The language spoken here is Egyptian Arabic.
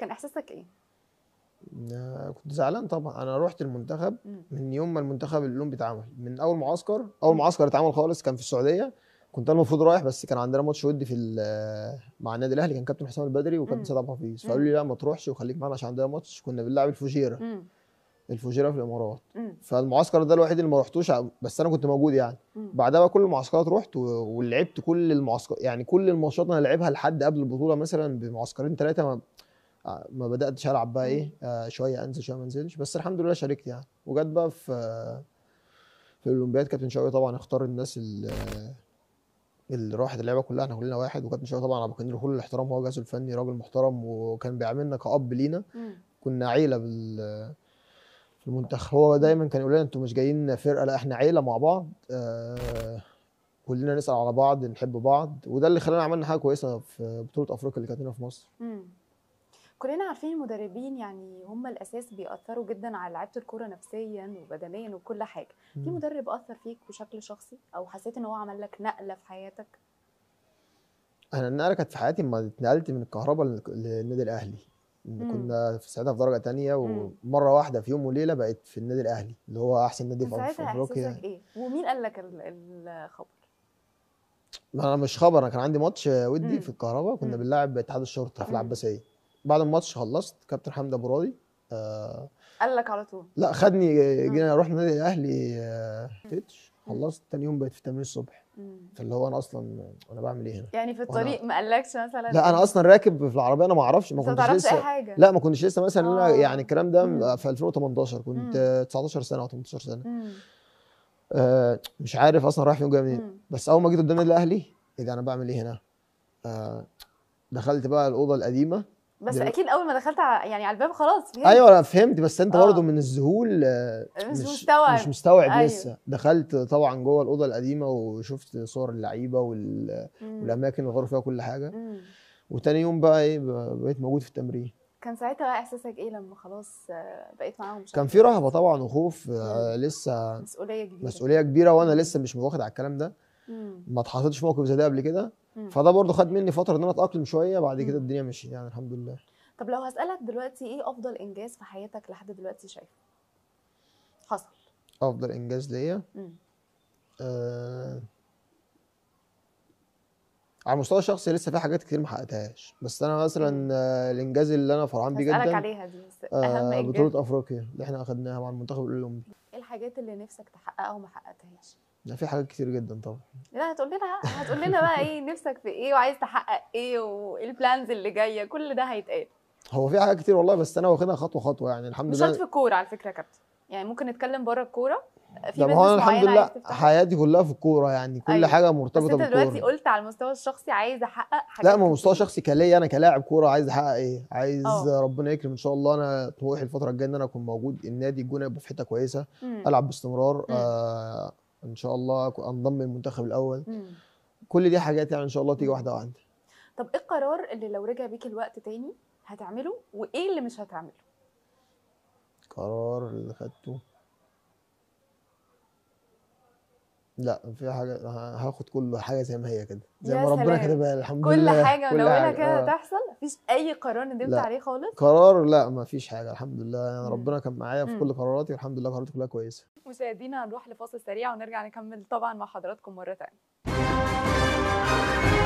كان احساسك ايه آه، كنت زعلان طبعا انا رحت المنتخب مم. من يوم ما المنتخب الاولمبي اتعمل من اول معسكر اول مم. معسكر اتعمل خالص كان في السعوديه كنت انا المفروض رايح بس كان عندنا ماتش ودي في ال- مع النادي الاهلي كان كابتن حسام البدري مم. وكابتن سيد عبد الحفيظ مم. فقالوا لي لا ما تروحش وخليك معانا عشان عندنا ماتش كنا بنلعب الفوجيرا مم. الفوجيرا في الامارات مم. فالمعسكر ده الوحيد اللي ما رحتوش ع- بس انا كنت موجود يعني مم. بعدها بقى كل المعسكرات رحت و- ولعبت كل المعسكر يعني كل الماتشات انا لعبها لحد قبل البطوله مثلا بمعسكرين ثلاثه ما ما بداتش العب بقى ايه آه شويه انزل شويه ما انزلش بس الحمد لله شاركت يعني وجت بقى في في الاولمبياد كابتن شوقي طبعا اختار الناس اللي اللي راحت اللعبه كلها احنا كلنا واحد وكابتن شوقي طبعا ابو له كل الاحترام هو جهازه الفني راجل محترم وكان بيعاملنا كأب لينا مم. كنا عيله بال في المنتخب هو دايما كان يقول لنا انتوا مش جايين فرقه لا احنا عيله مع بعض آه كلنا نسال على بعض نحب بعض وده اللي خلانا عملنا حاجه كويسه في بطوله افريقيا اللي كانت هنا في مصر مم. كلنا عارفين المدربين يعني هم الاساس بيأثروا جدا على لعيبه الكوره نفسيا وبدنيا وكل حاجه في مم. مدرب اثر فيك بشكل شخصي او حسيت ان هو عمل لك نقله في حياتك انا النقله كانت في حياتي لما اتنقلت من الكهرباء لل- للنادي الاهلي إن مم. كنا في ساعتها في درجه تانية مم. ومره واحده في يوم وليله بقيت في النادي الاهلي اللي هو احسن نادي كان في ساعتها في افريقيا احساسك ايه ومين قال لك ال- الخبر ما انا مش خبر انا كان عندي ماتش ودي مم. في الكهرباء كنا مم. بنلعب اتحاد الشرطه في مم. العباسيه بعد الماتش خلصت كابتن حمدي ابو راضي آه قال لك على طول لا خدني جينا رحنا النادي الاهلي آه، تتش مم. خلصت تاني يوم بقيت في التمرين الصبح مم. فاللي هو انا اصلا انا بعمل ايه هنا يعني في الطريق ما قالكش مثلا لا انا اصلا راكب في العربيه انا ما اعرفش ما انت ما كنتش تعرفش اي لسه حاجه لا ما كنتش لسه مثلا آه. أنا يعني الكلام ده مم. في 2018 كنت مم. آه، 19 سنه او 18 سنه مم. آه، مش عارف اصلا رايح فين وجاي منين مم. بس اول ما جيت قدام النادي الاهلي ايه ده انا بعمل ايه هنا آه، دخلت بقى الاوضه القديمه بس دلوقتي- اكيد اول ما دخلت ع- يعني على الباب خلاص فهمت ايوه انا فهمت بس انت آه. برضه من الذهول آه، مش مستوعب. مش مستوعب أيوة. لسه دخلت طبعا جوه الاوضه القديمه وشفت صور اللعيبه وال... مم. والاماكن اللي غيروا فيها كل حاجه مم. وتاني يوم بقى ايه ب- بقيت موجود في التمرين كان ساعتها بقى احساسك ايه لما خلاص آه، بقيت معاهم مش كان عارفة في رهبه طبعا وخوف آه، مم. لسه مسؤوليه كبيره مسؤوليه كبيره وانا لسه مش واخد على الكلام ده مم. ما اتحطيتش في موقف زي ده قبل كده مم. فده برضه خد مني فتره ان انا اتاقلم شويه بعد كده مم. الدنيا مشيت يعني الحمد لله طب لو هسألك دلوقتي ايه افضل انجاز في حياتك لحد دلوقتي شايفه حصل افضل انجاز ليا مم. آه على المستوى الشخصي لسه في حاجات كتير ما حققتهاش بس انا مم. مثلا آه الانجاز اللي انا فرحان بيه هسألك جدا عليها دي بس اهم آه انجاز بطوله افريقيا اللي احنا اخدناها مع المنتخب الاولمبي ايه الحاجات اللي نفسك تحققها وما حققتهاش لا في حاجات كتير جدا طبعا لا هتقول لنا هتقول لنا بقى ايه نفسك في ايه وعايز تحقق ايه وايه البلانز اللي جايه كل ده هيتقال هو في حاجات كتير والله بس انا واخدها خطوه خطوه يعني الحمد مش شرط لله في الكوره على فكره يا كابتن يعني ممكن نتكلم بره الكوره في لا ما هو انا بزنس الحمد معين لله عايز تفتحه حياتي كلها في الكوره يعني كل أيوة. حاجه بس مرتبطه انت دلوقتي بالكوره قلت على المستوى الشخصي عايز احقق حاجات لا ما هو مستوى كتير. شخصي كليا انا كلاعب كوره عايز احقق ايه عايز آه. ربنا يكرم ان شاء الله انا طموحي الفتره الجايه ان انا اكون موجود النادي الجونه يبقى في حته كويسه مم. العب باستمرار مم. آه ان شاء الله أكون- انضم للمنتخب الاول مم. كل دي حاجات يعني ان شاء الله تيجي مم. واحده واحده طب ايه القرار اللي لو رجع بيك الوقت تاني هتعمله وايه اللي مش هتعمله قرار اللي خدته لا في حاجه ه- هاخد كل حاجه زي ما هي كده زي يا ما ربنا سلام. كاتبها الحمد كل لله حاجه كل من اولها حاجة، كده آه. تحصل مفيش اي قرار ندمت لا. عليه خالص قرار لا ما فيش حاجه الحمد لله يعني مم. ربنا كان معايا في مم. كل قراراتي والحمد لله قراراتي كلها كويسه مشاهدينا هنروح لفاصل سريع ونرجع نكمل طبعا مع حضراتكم مره تانية